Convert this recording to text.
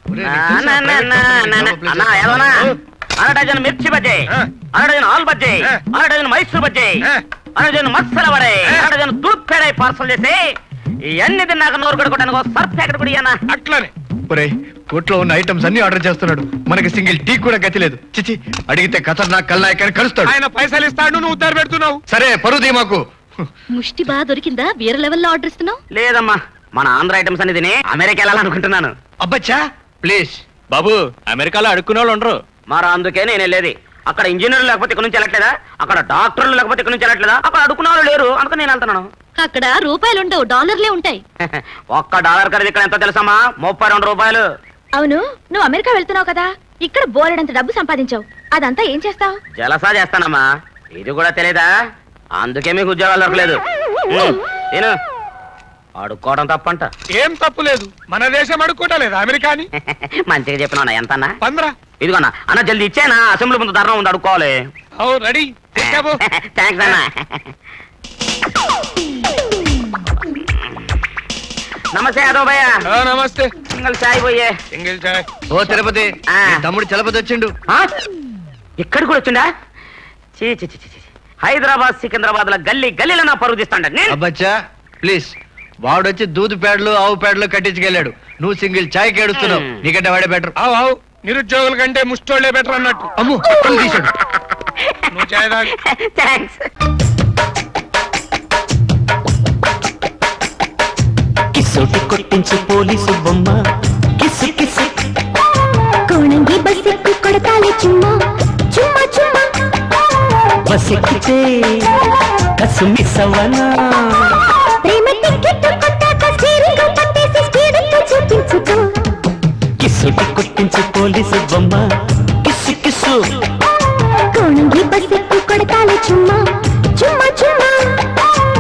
నా, నా, నా, నా, నా. అన్నా, ఏదోనా? అర డజన్ మిర్చి బజ్జీ అర డజన్ ఆల్ బజ్జీ అర డజన్ మైసూర్ బజ్జీ అర డజన్ మసాలా వడే అర డజన్ దూద్ పేడై పార్సల్ చేసి ఇవన్నీ తిన్నాక నోరు కొడుకోవడానికి ఒక సర్ఫ్ ప్యాకెట్ కూడా ఇయ్యనా అట్లనే ఒరేయ్ కోట్లో ఉన్న ఐటమ్స్ అన్ని ఆర్డర్ చేస్తున్నాడు మనకి సింగిల్ టీ కూడా గతి లేదు చిచి అడిగితే ఖతర్నాక్ కల్నాయక్ అని కలుస్తాడు ఆయన పైసలు ఇస్తాడు నువ్వు ఉద్దరు పెడుతున్నావు సరే పరువు మాకు ముష్టి బాగా దొరికిందా వేరే లెవెల్లో ఆర్డర్ ఇస్తున్నావు లేదమ్మా మన ఆంధ్ర ఐటమ్స్ అన్ని తిని అమెరికా వెళ్ళాలనుకుంటున్నాను అబ్బచ్చా ప్లీజ్ బాబు అమెరికాలో అడుక్కునే వాళ్ళు ఉండరు మరి అందుకే నేను వెళ్ళేది అక్కడ ఇంజనీర్లు లేకపోతే ఇక్కడ నుంచి వెళ్ళట్లేదా అక్కడ డాక్టర్లు లేకపోతే ఇక్కడ నుంచి వెళ్ళట్లేదా అక్కడ అడుకున్న వాళ్ళు లేరు అందుకని నేను వెళ్తున్నాను అక్కడ రూపాయలు ఉండవు డాలర్లే ఉంటాయి ఒక్క డాలర్ ఖరీదు ఇక్కడ ఎంత తెలుసమ్మా ముప్పై రెండు రూపాయలు అవును నువ్వు అమెరికా వెళ్తున్నావు కదా ఇక్కడ బోలెడంత డబ్బు సంపాదించావు అదంతా ఏం చేస్తావు జలసా చేస్తానమ్మా ఇది కూడా తెలియదా అందుకే మీకు ఉద్యోగాలు దొరకలేదు ఉమ్, తిను అడుక్కోవడం తప్పంట ఏం తప్పు లేదు మన దేశం అడుక్కోటలేదు అమెరికా అని మంచిగా చెప్పినా ఎంత అన్నా పంద్రా ఇదిగోన్నా అన్న జల్దీ ఇచ్చేనా అసెంబ్లీ ముందు ధర్నా ఉంది అడుక్కోవాలి అవు రెడీ ఎక్కాబో థ్యాంక్స్ అన్న నమస్తే యాదవ్ భయ్య ఆ, నమస్తే సింగల్ చాయ్ పోయే సింగిల్ చాయ్ ఓ తిరుపతి ఆ. నీ తమ్ముడు చలపతి వచ్చిండు ఆ? ఇక్కడ కూడా వచ్చిండా చీ చీ చీ చీ, చీ. హైదరాబాద్ సికింద్రాబాద్ లో గల్లీ గల్లీలో నా పరుగు తీస్తాండ అబ్బచ్చా ప్లీజ్ వాడొచ్చి దూదు పేడలు ఆవు పేడలు కట్టించుకెళ్ళాడు నువ్వు సింగిల్ చాయ్ కేడుస్తున్నావు మ్మ్. నీకంటే వాడే బెటర్ అవు అవు నిరుద్యోగుల కంటే ముష్టోళ్లే బెటర్ అన్నట్టు అమ్ము కళ్ళు తీశాడు నువ్వు చాయ్ తాగు థ్యాంక్స్ కిసోటి కొట్టించు పోలీసు బొమ్మ కిసు కిసు కోణంగి బస్సెక్కి కొడతాలి చుమ్మా చుమ్మా చుమ్మా బసెక్కితే కసు మిస్ అవ్వనా ప్రేమ టికెట్ కొట్టాక స్టీరింగ్ పట్టేసి స్పీడ్ చూపించుకో కిసోటి కొట్టించు పోలీసు బొమ్మ కిసు కిసు కోణంగి బస్సెక్కి కొడతాలి చుమ్మా చుమ్మా చుమ్మా